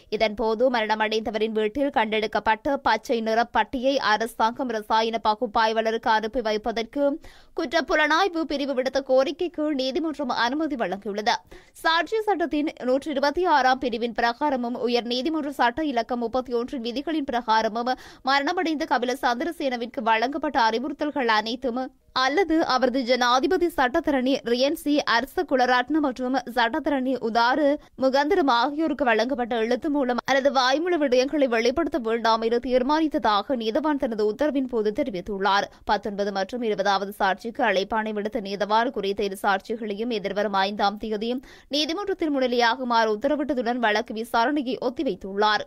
இதன்போது மரணமடைந்தவரின் வீட்டில் கண்டெடுக்கப்பட்ட பச்சை நிற பட்டியை அரசாங்கம் ரசாயன பகுப்பாய்வாளருக்கு அனுப்பி வைப்பதற்கு குற்றப்புலனாய்வு பிரிவு விடுத்த கோரிக்கைக்கு நீதிமன்றம் அனுமதி வழங்கியுள்ளது சாட்சி சட்டத்தின் நூற்றி இருபத்தி ஆறாம் பிரிவின் பிரகாரமும் உயர் நீதிமன்ற சட்ட இலக்கம் முப்பத்தி ஒன்றின் விதிகளின் பிரகாரமும் மரணமடைந்த கபில சந்திரசேனவிற்கு வழங்கப்பட்ட அறிவுறுத்தல்கள் அனைத்தும் அல்லது அவரது ஜனாதிபதி சட்டத்தரணி ரியன்சி அரச குலராட்ன மற்றும் சட்டத்தரணி உதாறு முகந்திரம் ஆகியோருக்கு வழங்கப்பட்ட எழுத்து மூலம் அல்லது வாய்மொழி விடயங்களை வெளிப்படுத்த வேண்டாம் என தீர்மானித்ததாக நீதவான் தனது உத்தரவின் போது தெரிவித்துள்ளார் பத்தொன்பது மற்றும் இருபதாவது சாட்சிக்கு அழைப்பாணை விடுத்த நீதவான் குறித்த இரு சாட்சிகளையும் எதிர்வரும் ஐந்தாம் தேதியும் நீதிமன்றத்தில் முன்னிலையாகுமாறு உத்தரவிட்டதுடன் வழக்கு விசாரணையை ஒத்திவைத்துள்ளார்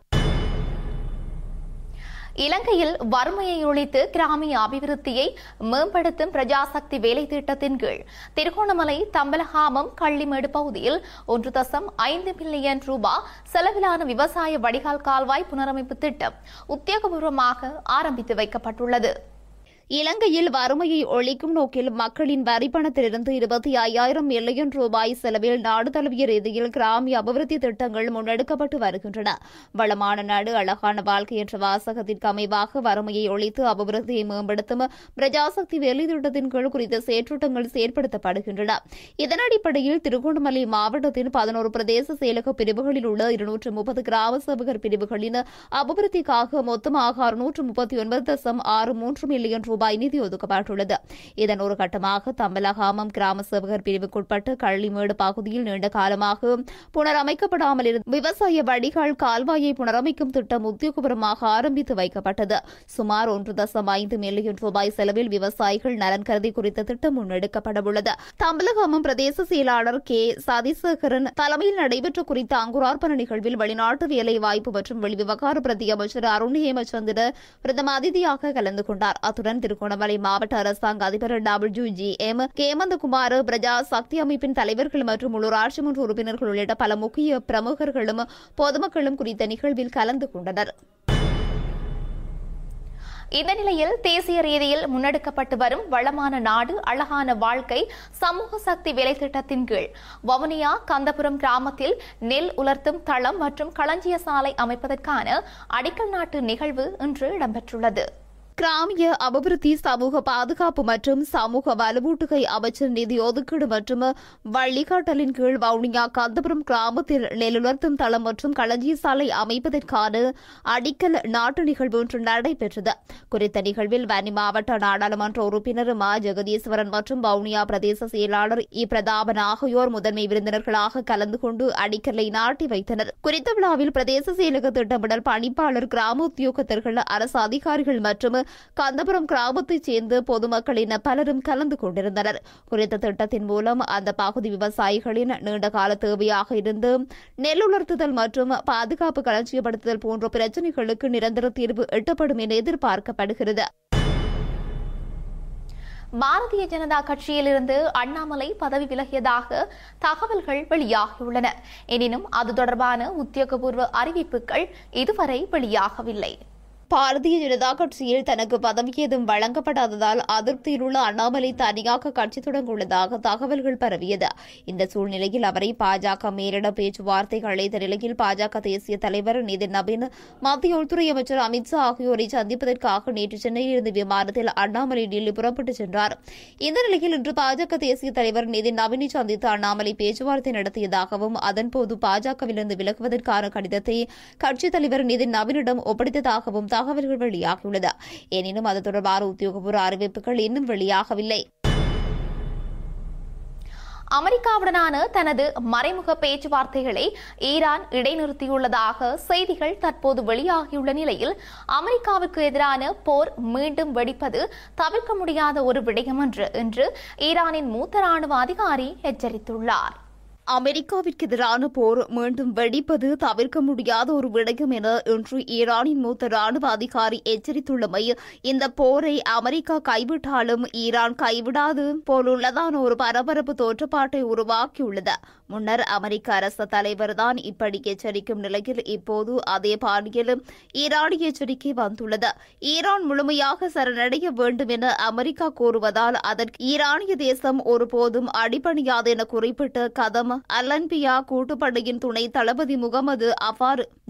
இலங்கையில் வறுமையை ஒழித்து கிராமிய அபிவிருத்தியை மேம்படுத்தும் பிரஜாசக்தி வேலை திட்டத்தின் கீழ் திருகோணமலை தம்பலகாமம் கள்ளிமேடு பகுதியில் ஒன்று தசம் ஐந்து மில்லியன் ரூபாய் செலவிலான விவசாய வடிகால் கால்வாய் புனரமைப்பு திட்டம் உத்தியோகபூர்வமாக ஆரம்பித்து வைக்கப்பட்டுள்ளது இலங்கையில் வறுமையை ஒழிக்கும் நோக்கில் மக்களின் வரிப்பணத்திலிருந்து இருபத்தி ஐயாயிரம் மில்லியன் ரூபாய் செலவில் நாடு தழுவிய ரீதியில் கிராமிய அபிவிருத்தி திட்டங்கள் முன்னெடுக்கப்பட்டு வருகின்றன வளமான நாடு அழகான வாழ்க்கை என்ற வாசகத்திற்கு அமைவாக வறுமையை ஒழித்து அபிவிருத்தியை மேம்படுத்தும் பிரஜாசக்தி வேலை திட்டத்தின் கீழ் குறித்த செயற்றூட்டங்கள் செயற்படுத்தப்படுகின்றன இதன் அடிப்படையில் திருகோணமலை மாவட்டத்தின் பதினோரு பிரதேச செயலக பிரிவுகளில் உள்ள இருநூற்று முப்பது கிராம சேவகர் பிரிவுகளின் அபிவிருத்திக்காக மொத்தமாக அறுநூற்று முப்பத்தி ஒன்பது தசம் ஆறு மூன்று மில்லியன் ரூபாய் நிதி ஒதுக்கப்பட்டுள்ளது இதன் ஒரு கட்டமாக தம்பலகாமம் கிராம சேவகர் பிரிவுக்குட்பட்ட கள்ளிமேடு பகுதியில் நீண்ட காலமாக புனரமைக்கப்படாமல் இருந்த விவசாய வடிகால் கால்வாயை புனரமைக்கும் திட்டம் உத்தியோகபூர்வமாக ஆரம்பித்து வைக்கப்பட்டது சுமார் ஒன்று தசம் ஐந்து மில்லியன் ரூபாய் செலவில் விவசாயிகள் நலன் கருதி குறித்த திட்டம் முன்னெடுக்கப்படவுள்ளது தம்பலகாமம் பிரதேச செயலாளர் கே சதிசேகரன் தலைமையில் நடைபெற்ற குறித்த அங்குரார்ப்பண நிகழ்வில் வெளிநாட்டு வேலை வாய்ப்பு மற்றும் வெளிவிவகார பிரதி அமைச்சர் அருண் ஹேமச்சந்திர பிரதம அதிதியாக கலந்து கொண்டார் அத்துடன் திருகோணமலை மாவட்ட அரசாங்க அதிபர் W G M Kemanthakumar Praja Shakthi அமைப்பின் தலைவர்கள் மற்றும் உள்ளூராட்சி மன்ற உறுப்பினர்கள் உள்ளிட்ட பல முக்கிய பிரமுகர்களும் பொதுமக்களும் குறித்த நிகழ்வில் கலந்து கொண்டனர் இந்த நிலையில் தேசிய ரீதியில் முன்னெடுக்கப்பட்டு வரும் வளமான நாடு அழகான வாழ்க்கை சமூக சக்தி வேலை திட்டத்தின் கீழ் வவுனியா கந்தபுரம் கிராமத்தில் நெல் உலர்த்தும் தளம் மற்றும் களஞ்சிய சாலை அமைப்பதற்கான அடிக்கல் நாட்டு நிகழ்வு இன்று இடம்பெற்றுள்ளது கிராமிய அபிவிருத்தி சமூக பாதுகாப்பு மற்றும் சமூக வலுவூட்டுகை அமைச்சர் நிதி ஒதுக்கீடு மற்றும் வழிகாட்டலின் கீழ் வவுனியா கந்தபுரம் கிராமத்தில் நெல்லுலர்த்தும் தளம் மற்றும் களஞ்சிய சாலை அமைப்பதற்கான அடிக்கல் நாட்டு நிகழ்வு ஒன்று நடைபெற்றது குறித்த நிகழ்வில் வன்னி மாவட்ட நாடாளுமன்ற உறுப்பினர் மா ஜெகதீஸ்வரன் மற்றும் வவுனியா பிரதேச செயலாளர் இ பிரதாபன் ஆகியோர் முதன்மை விருந்தினர்களாக கலந்து கொண்டு அடிக்கலை நாட்டி வைத்தனர் குறித்த விழாவில் பிரதேச செயலக திட்டமிடல் பணிப்பாளர் கிராம உத்தியோகத்தர்கள் அரசு அதிகாரிகள் மற்றும் கந்தபுரம் கிராமத்தைச் சேர்ந்த பொதுமக்களின் பலரும் கலந்து கொண்டிருந்தனர் குறித்த திட்டத்தின் மூலம் அந்த பகுதி விவசாயிகளின் நீண்டகால தேவையாக இருந்து நெல் உலர்த்துதல் மற்றும் பாதுகாப்பு களஞ்சியப்படுத்துதல் போன்ற பிரச்சினைகளுக்கு நிரந்தர தீர்வு எட்டப்படும் என எதிர்பார்க்கப்படுகிறது பாரதிய ஜனதா கட்சியிலிருந்து அண்ணாமலை பதவி விலகியதாக தகவல்கள் வெளியாகியுள்ளன எனினும் அது தொடர்பான உத்தியோகபூர்வ அறிவிப்புகள் இதுவரை வெளியாகவில்லை பாரதிய ஜனதா கட்சியில் தனக்கு பதவி ஏதும் வழங்கப்படாததால் அதிருப்தியில் உள்ள அண்ணாமலை தனியாக கட்சி தொடங்க உள்ளதாக தகவல்கள் பரவியது இந்த சூழ்நிலையில் அவரை பாஜக மேலிட பேச்சுவார்த்தைகள் அழைத்த நிலையில் பாஜக தேசிய தலைவர் நிதின் நவீன் மத்திய உள்துறை அமைச்சர் அமித்ஷா ஆகியோரை சந்திப்பதற்காக நேற்று சென்னையில் இருந்து விமானத்தில் அண்ணாமலை டெல்லி புறப்பட்டுச் சென்றார் இந்த நிலையில் இன்று பாஜக தேசிய தலைவர் நிதின் நவீனை சந்தித்து அண்ணாமலை பேச்சுவார்த்தை நடத்தியதாகவும் அதன்போது பாஜகவிலிருந்து விலகுவதற்கான கடிதத்தை கட்சித் தலைவர் நிதின் நவீனிடம் ஒப்படைத்ததாகவும் தகவல்கள் வெளியாகியுள்ளது எனினும் அது தொடர்பான உத்தியோகபூர்வ அறிவிப்புகள் இன்னும் வெளியாகவில்லை அமெரிக்காவுடனான தனது மறைமுக பேச்சுவார்த்தைகளை ஈரான் இடைநிறுத்தியுள்ளதாக செய்திகள் தற்போது வெளியாகியுள்ள நிலையில் அமெரிக்காவுக்கு எதிரான போர் மீண்டும் வெடிப்பது தவிர்க்க முடியாத ஒரு விடயம் என்று என்று ஈரானின் மூத்த ராணுவ அதிகாரி எச்சரித்துள்ளார் அமெரிக்காவிற்கு எதிரான போர் மீண்டும் வெடிப்பது தவிர்க்க முடியாத ஒரு விடயம் என இன்று ஈரானின் மூத்த ராணுவ அதிகாரி எச்சரித்துள்ளமை இந்த போரை அமெரிக்கா கைவிட்டாலும் ஈரான் கைவிடாது போலுள்ளதான ஒரு பரபரப்பு தோற்றப்பாட்டை உருவாக்கியுள்ளது முன்னர் அமெரிக்க அரச தலைவர் தான் இப்படி எச்சரிக்கும் நிலையில் இப்போது அதே பாணியில் ஈரானிய எச்சரிக்கை வந்துள்ளது ஈரான் முழுமையாக சரணடைய வேண்டும் என அமெரிக்கா கூறுவதால் அதற்கு ஈரானிய தேசம் ஒருபோதும் அடிபணியாது என குறிப்பிட்ட கதம் அலன்பியா கூட்டுப்படையின் துணை தளபதி முகமது அஃபார்